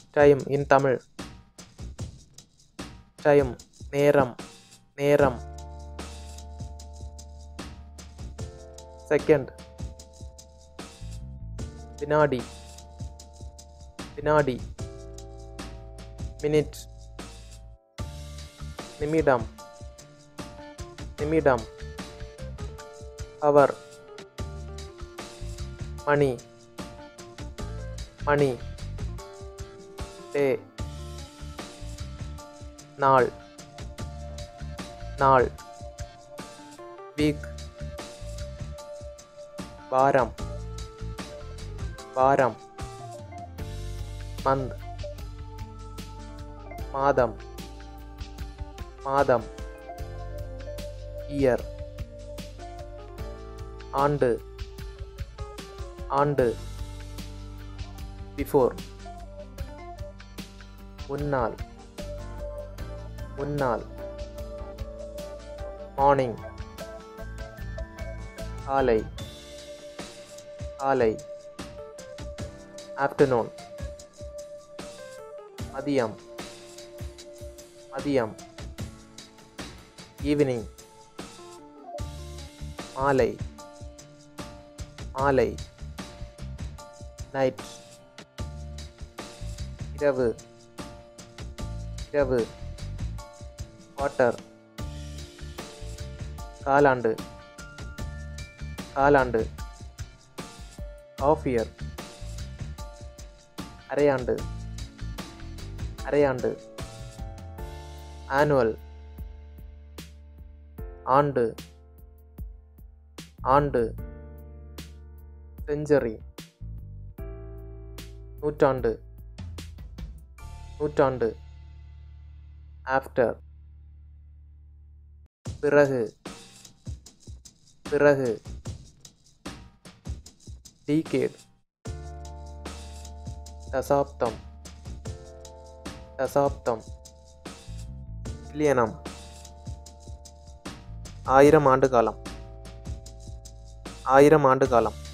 time in Tamil time நேரம் நேரம் second வினாடி வினாடி மினிட் நிமிடம் நிமிடம் அவர் மணி மணி டே நாள் நாள் வீக் வாரம் வாரம் மந்த் மாதம் மாதம் இயர் ஆண்டு ஆண்டு பிஃபோர் முன்னால் முன்னால் மார்னிங் காலை காலை ஆஃப்டர்நூன் மதியம் மதியம் ஈவினிங் மாலை மாலை நைட் இரவு இரவு வாட்டர் காலாண்டு காலாண்டு ஆஃப் இயர் அரையாண்டு அரையாண்டு ஆனுவல் ஆண்டு ஆண்டு செஞ்சரி நூற்றாண்டு நூற்றாண்டு ஆஃப்டர் பிறகு பிறகு டீகேட் தசாப்தம் தசாப்தம் மில்லியனம் ஆயிரம் ஆண்டு காலம் ஆயிரம் ஆண்டு காலம்